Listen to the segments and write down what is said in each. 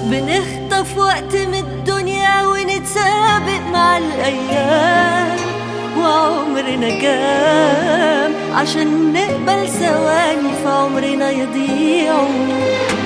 بنخطف وقت من الدنيا ونتسابق مع الأيام وعمرنا جام عشان نقبل ثواني في عمرنا يضيعوا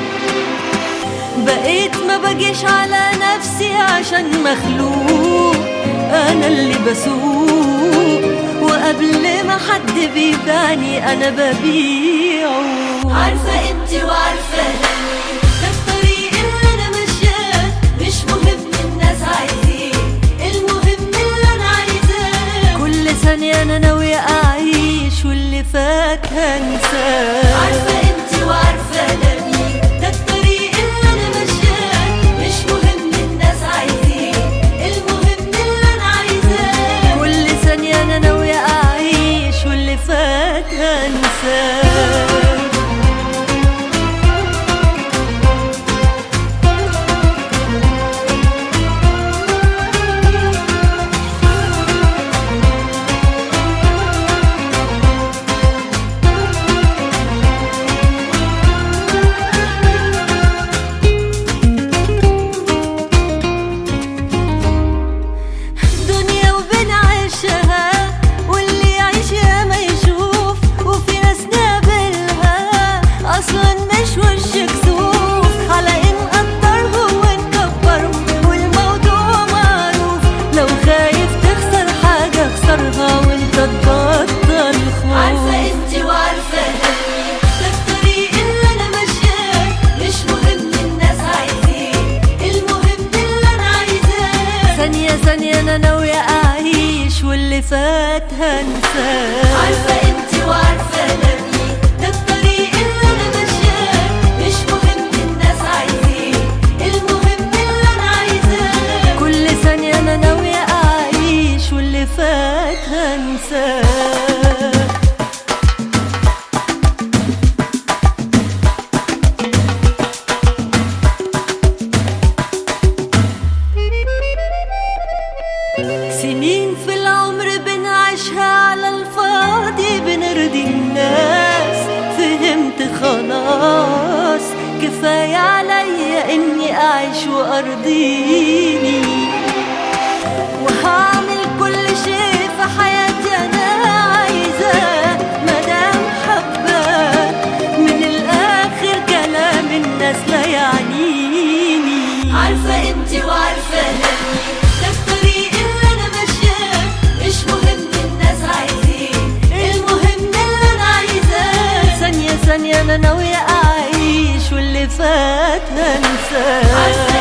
بقيت ما بجيش على نفسي عشان مخلوق انا اللي بسوق وقبل ما حد بيباني انا ببيعه عارفه قيمتي وعارفه هني ده الطريق اللي انا ماشياه مش مهم الناس عايزين المهم اللي انا عايزاه كل ثانيه انا ناويه اعيش واللي فات هنساه عارفه قيمتي وعارفه هني ده الطريق اللي انا ماشياه مش مهم الناس عايزين المهم اللي انا عايزاه كل ثانيه انا ناويه اعيش واللي فات هنساه دنيا وبنعيشها واللي يعيش يا ما يشوف وفي ناس نقابلها اصلا مش وش كسوف على ان نقدرهم ونكبرهم والموضوع معروف لو خايف تخسر حاجة اخسرها وانت تبطل خوف عارفة انتي وعارفة هني ده الطريق اللي انا ماشياه مش مهم الناس عايزين المهم اللي انا عايزاه ثانية ثانية انا ناوية اعيش واللي فات هنساه عارفة انتي وعارفة هني ده الطريق اللي انا ماشياه مش مهم الناس عايزين المهم اللي انا عايزاه كل ثانية انا ناوية اعيش واللي فات هنساه سنين في العمر بنعيشها على الفاضي بنرضي الناس فهمت خلاص كفاية عليا اني اعيش وارضيني وهعمل كل شيء في حياتي انا عايزاه مدام حباه من الاخر كلام الناس لا يعنيني عارفة قيمتي وعارفة هني ده الطريق اللي انا ماشياه مش مهم الناس عايزين المهم اللي انا عايزاه ثانية ثانية انا ناوية اعيش واللي فات هنساه عارفة